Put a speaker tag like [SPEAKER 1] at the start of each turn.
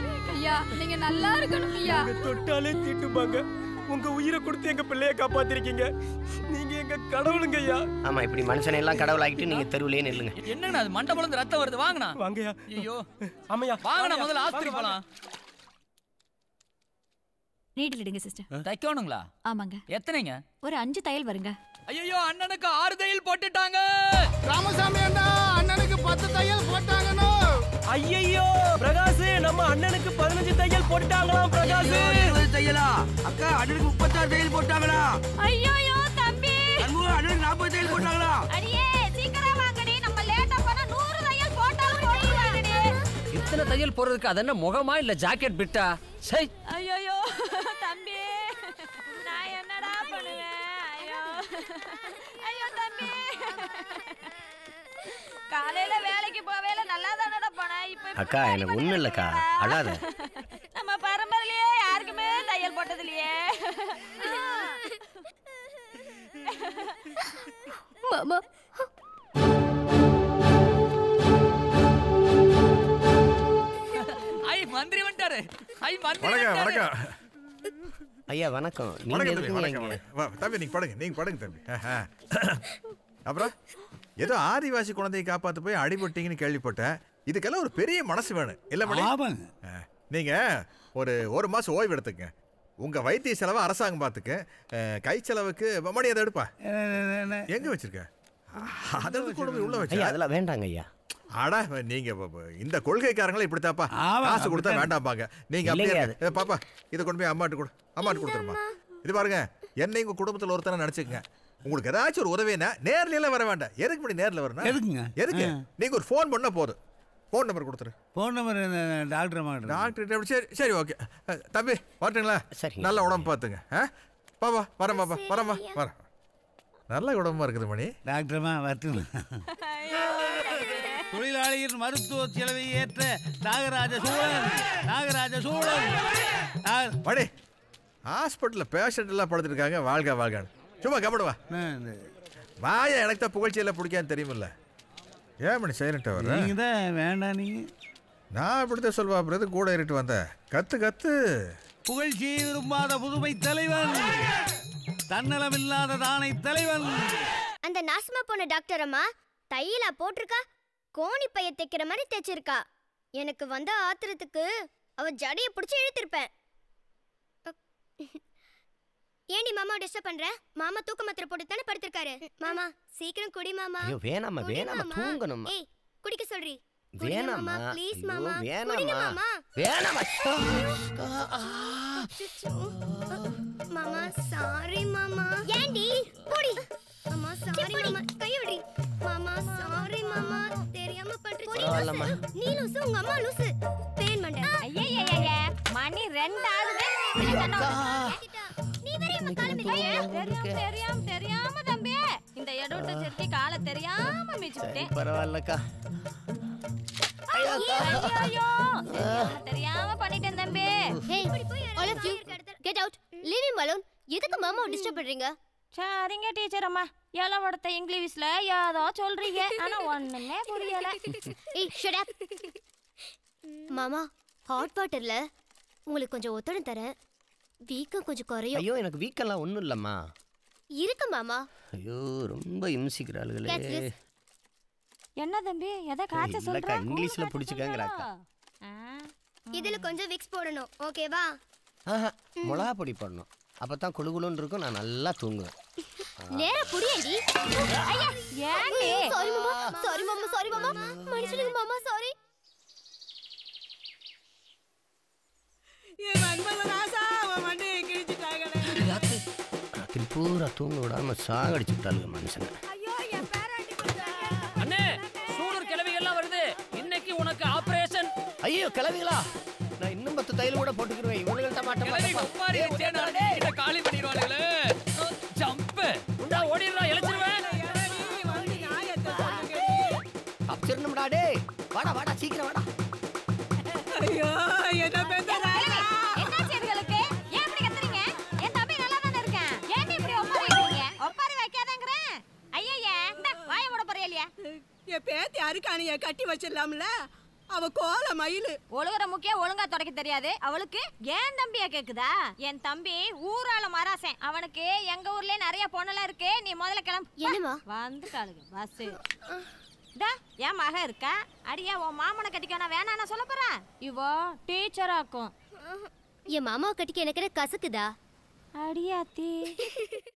[SPEAKER 1] ஐயா நீங்க நல்லா இருக்கணும் ஐயா
[SPEAKER 2] உங்க தொட்டாலே தீட்டுமாங்க உங்க உயிரை கொடுத்து எங்க பிள்ளைய காப்பாத்திருக்கீங்க நீங்க எங்க கடவுளுங்க ஐயா
[SPEAKER 3] ஆமா இப்படி மனுஷனை எல்லாம் கடவுளாக்கிட்டு நீங்க தெருவுலயே நில்லுங்க
[SPEAKER 4] என்னங்கண்ணா அது மண்டபம் இருந்து ரத்தம் வருது வாங்கண்ணா
[SPEAKER 2] வாங்கய்யா
[SPEAKER 4] ஐயோ
[SPEAKER 2] ஆமையா
[SPEAKER 4] வாங்கண்ணா முதல்ல ஆஸ்பத்திரி
[SPEAKER 2] வாங்க,
[SPEAKER 4] போலாம்
[SPEAKER 1] நீட்டில் இடுங்க சிஸ்டர்
[SPEAKER 4] தைக்கணுங்களா
[SPEAKER 1] ஆமாங்க
[SPEAKER 4] எத்தனைங்க
[SPEAKER 1] ஒரு அஞ்சு தையல் வருங்க
[SPEAKER 4] ஐயோ அண்ணனுக்கு ஆறு தையல் போட்டுட்டாங்க
[SPEAKER 5] ராமசாமி அண்ணா அண்ணனுக்கு பத்து தையல் போட்டாங்கன்னு
[SPEAKER 2] ஐயையோ பிரகாஷ் நம்ம அண்ணனுக்கு பதினஞ்சு தையல் போட்டுட்டாங்களாம் பிரகாஷ்
[SPEAKER 6] இருபது தையலா அக்கா அண்ணனுக்கு முப்பத்தாறு தையல் போட்டாங்களா
[SPEAKER 1] ஐயோ தம்பி
[SPEAKER 6] அன்பு அண்ணனுக்கு நாற்பது தையல் போட்டாங்களா
[SPEAKER 1] அடியே சீக்கிரம் வாங்கடி நம்ம லேட்டா போனா நூறு தையல் போட்டாலும் போடுவாங்கடி
[SPEAKER 7] இத்தனை தையல் போடுறதுக்கு அது என்ன முகமா இல்ல ஜாக்கெட் பிட்டா சை
[SPEAKER 1] ஐயோ தம்பி நான் என்னடா பண்ணுவேன் ஐயோ ஐயோ தம்பி காலையில வேலைக்கு போவேல நல்லா தானடா போனேன் இப்ப இப்படி
[SPEAKER 3] அக்கா
[SPEAKER 1] காலி
[SPEAKER 3] எனக்கு
[SPEAKER 1] பண்ணி
[SPEAKER 3] ஒண்ணும் இல்லக்கா
[SPEAKER 1] வச்சிருக்கடா.
[SPEAKER 3] அழாத
[SPEAKER 1] நம்ம பரம்பரையிலேயே யாருக்குமே தையல் போட்டது இல்லையே மாமா
[SPEAKER 4] ஐ மந்திரி வந்துட்டாரு ஐ மந்திரி
[SPEAKER 8] வணக்கம்
[SPEAKER 4] வந்துட்டாரு.
[SPEAKER 8] வணக்கம்
[SPEAKER 3] ஐயா வணக்கம் நீங்க
[SPEAKER 8] வணக்கம் தம்பி
[SPEAKER 3] எதுக்குங்க
[SPEAKER 8] வணக்கம்
[SPEAKER 3] இங்க
[SPEAKER 8] வணக்கம். வா, தம்பி நீங்க படுங்க நீங்க படுங்க தம்பி ஆஹா. அப்புறம் ஏதோ ஆதிவாசி குழந்தையை காப்பாத்து போய் அடிபட்டீங்கன்னு கேள்விப்பட்டேன் இதுக்கெல்லாம் ஒரு பெரிய மனசு வேணும் இல்ல மணி
[SPEAKER 5] ஆமாங்க
[SPEAKER 8] ஆ, நீங்க ஒரு ஒரு மாசம் ஓய்வு எடுத்துக்க உங்க வைத்திய செலவை அரசாங்கம் பார்த்துக்க அஹ், கை செலவுக்கு மணி அதை எடுப்பா எங்க வச்சிருக்க அதை எடுத்து கொண்டு போய் உள்ள
[SPEAKER 3] ஐயா
[SPEAKER 8] வச்சு
[SPEAKER 3] அதெல்லாம் வேண்டாங்க ஐயா
[SPEAKER 8] அடா நீங்க இப்ப- இப்ப இந்த கொள்கைக்காரங்களே இப்படித்தாப்பா
[SPEAKER 5] ஆமா,
[SPEAKER 8] காசு கொடுத்தா
[SPEAKER 5] அப்படித்தான்.
[SPEAKER 8] வேண்டாம்பாங்க நீங்க
[SPEAKER 3] இல்லைங்க
[SPEAKER 8] அப்படியே ஏ, பாப்பா இதை கொண்டு போய் அம்மாட்டு கொடு அம்மாட்டு கொடுத்துருமா இது பாருங்க என்னை உங்க குடும்பத்துல ஒருத்தனை நினைச்சுக்கங்க உங்களுக்கு ஏதாச்சும் ஒரு உதவினா நேர்ல எல்லாம் வர வேண்டாம் எதுக்கு இப்படி நேர்ல வரணும்
[SPEAKER 5] எதுக்குங்க?
[SPEAKER 8] எதுக்கு
[SPEAKER 5] ஆ.
[SPEAKER 8] நீங்க ஒரு ஃபோன் பண்ணா போதும் ஃபோன் நம்பர் கொடுத்துரு
[SPEAKER 5] ஃபோன் நம்பர் டாக்டர் அம்மா
[SPEAKER 8] டாக்டர் அப்படி சரி சரி ஓகே தம்பி வரட்டுங்களா
[SPEAKER 3] சரிங்க.
[SPEAKER 8] நல்ல உடம்பு பார்த்துங்க ஆ பாப்பா வரேன் பாப்பா வரேம்மா வரேன் நல்ல உடம்பா இருக்குது மணி
[SPEAKER 5] டாக்டர்மா வரட்டுங்க தொழிலாளியின் மருத்துவ செலவை ஏற்ற நாகராஜ சூழன் நாகராஜ சூழன் நாக-
[SPEAKER 8] மணி ஹாஸ்பிட்டலில் பேஷண்ட் எல்லாம் படுத்துருக்காங்க வாழ்க வாழ்க சும்மா கபடுவா
[SPEAKER 5] நான் இந்த-
[SPEAKER 8] வாயா எனக்கு தான் புகழ்ச்சியெல்லாம் பிடிக்கான்னு தெரியுமில்ல ஏன் மணி சைலண்ட்டாக வர
[SPEAKER 5] நீங்க தான் வேண்டாம் நீங்க
[SPEAKER 8] நான் இப்படித்தான் சொல்வா அப்புறம் எதுக்கு கூட ஏறிட்டு வந்தேன் கத்து கத்து
[SPEAKER 5] புகழ்ச்சியை விரும்பாத புதுமை தலைவன் தன்னலம் இல்லாத தானை தலைவன்
[SPEAKER 9] அந்த நாசமா போன டாக்டர் அம்மா தையலா போட்டிருக்கா கோணி பைய தைக்கிற மாதிரி தைச்சிருக்கா எனக்கு வந்த ஆத்திரத்துக்கு அவ ஜடைய பிடிச்சி இழுத்திருப்பேன் அப். ஏண்டி மாமா டிஸ்டர்ப் பண்ற மாமா தூக்க மாத்திரை போட்டு தானே படுத்திருக்காரு மாமா சீக்கிரம் குடி மாமா
[SPEAKER 3] ஐயோ வேணாம்மா
[SPEAKER 9] குடி
[SPEAKER 3] வேணாம்மா
[SPEAKER 9] மாமா.
[SPEAKER 3] தூங்கணும்மா
[SPEAKER 9] ஏய் குடிக்க சொல்றி குடிங்க
[SPEAKER 3] வேணாம்மா
[SPEAKER 9] மாமா ப்ளீஸ்
[SPEAKER 3] ஐயோ,
[SPEAKER 9] மாமா
[SPEAKER 3] வேணாம்மா
[SPEAKER 9] குடிங்க மாமா
[SPEAKER 3] வேணாம்மா
[SPEAKER 9] அச்சச்சோ. மாமா சாரி மாமா ஏண்டி போடி மாமா சாரி மாமா கைய விடி மாமா சாரி மாமா தெரியாம
[SPEAKER 3] பரவாயில்லம்மா.
[SPEAKER 9] பண்றீங்க நீ லூசு உங்க அம்மா லூசு பேன் மண்டை
[SPEAKER 1] ஐயய்யய்ய மணி ரெண்டு ஆகுது
[SPEAKER 9] நீ வேற அம்மா காலம்
[SPEAKER 1] தெரியாம தெரியாம தெரியாம தம்பி இந்த எடுவிட்ட செருக்கி காலை தெரியாம மிதிச்சுட்டேன்
[SPEAKER 3] பரவாயில்லக்கா
[SPEAKER 1] ஐயோ தெரியாம தெரியாம பண்ணிட்டேன் தம்பி
[SPEAKER 9] hey all of you get out leave him alone எதுக்கு மாமா டிஸ்டர்ப் பண்றீங்க
[SPEAKER 1] சரிங்க டீச்சர் அம்மா இளவடத்த இங்கிலீஷ்ல ஏதோ சொல்றீங்க ஆனா ஒண்ணுமே புரியல
[SPEAKER 9] ஏய் ஷட் அப் மாமா ஹாட் வாட்டர்ல உங்களுக்கு கொஞ்சம் ஒத்தடம் தரேன் வீக்கம் கொஞ்சம் குறையும்
[SPEAKER 3] ஐயோ எனக்கு வீக்கெல்லாம் ஒன்றும் இல்லைம்மா
[SPEAKER 9] இருக்கு மாமா
[SPEAKER 3] ஐயோ ரொம்ப இம்சிக்கிறாளுகளே
[SPEAKER 9] Yes, yes.
[SPEAKER 1] என்ன தம்பி எதை காய்ச்ச
[SPEAKER 3] இல்லக்கா,
[SPEAKER 1] சொல்ற
[SPEAKER 3] இங்கிலீஷ்ல புடிச்சுக்கங்கறாக்கா.
[SPEAKER 9] இதுல கொஞ்சம் விக்ஸ் போடணும் ஓகேவா
[SPEAKER 3] ஆஹா மிளகா பொடி போடணும் அப்போ தான் குழுகுலுன்னு இருக்கும் நான் நல்லா தூங்குவேன்
[SPEAKER 9] நேரா புடியேண்டி ஐயா
[SPEAKER 1] ஏண்டி?
[SPEAKER 9] சாரி மாமா சாரி மாமா சாரி மாமா மன்னிச்சிடுங்க மாமா சாரி
[SPEAKER 3] ராத்திரி பூரா தூங்க விடாம சாகடிச்சு விட்டாளுங்க மனுஷங்க
[SPEAKER 7] அண்ணே சூலூர் கிழவி எல்லாம் வருது இன்னைக்கு உனக்கு ஆபரேஷன்
[SPEAKER 3] ஐயோ கிளவிகளா நான் இன்னும் பத்து தையல் கூட போட்டுக்கிருவேன் இவனுங்கள்ட்ட மாட்ட
[SPEAKER 4] கிளவி
[SPEAKER 3] மாட்டேன்
[SPEAKER 4] ஒப்பாரி வச்சேனா இதை காலி பண்ணிடுவாளுங்களே ஜம்ப்
[SPEAKER 7] உண்டா ஓடிடுறா இழைச்சிருவேன்
[SPEAKER 3] தப்பிச்சிடணும்டா டேய் வாடா வாடா சீக்கிரம் வாடா
[SPEAKER 1] என்னாச்சு இதுகளுக்கு? ஏன் இப்படி கத்துறீங்க? என் தம்பி நல்லாதானே இருக்கான். ஏன்டி இப்படி ஒப்பாரி வைக்கிறீங்க? ஒப்பாரி வைக்காதேங்கிறேன். ஐயையே, இந்தா, வாயை மூட போறியா இல்லையா?
[SPEAKER 10] என் பேத்தி அருக்காணிய கட்டி வச்சிடலாம்ல அவ கோல மயிலு
[SPEAKER 1] ஒழுகுற முக்கிய ஒழுங்கா தொடக்க தெரியாது அவளுக்கு ஏன் தம்பியா கேக்குதா என் தம்பி ஊரால மராசன் அவனுக்கு எங்க ஊர்லயே நிறைய பொண்ணெல்லாம் இருக்கு நீ முதல்ல கிளம்பு
[SPEAKER 9] என்னம்மா?
[SPEAKER 1] வந்துட்டாளுங்க பஸ் டா என் மக இருக்கா அடியா உன் மாமனை கட்டிக்கணும் வேணா நான் சொல்ல போறேன் இவோ டீச்சராக்கும்
[SPEAKER 9] என் மாமாவை கட்டிக்க எனக்கு என்ன கசக்குதா
[SPEAKER 1] அடியாத்தி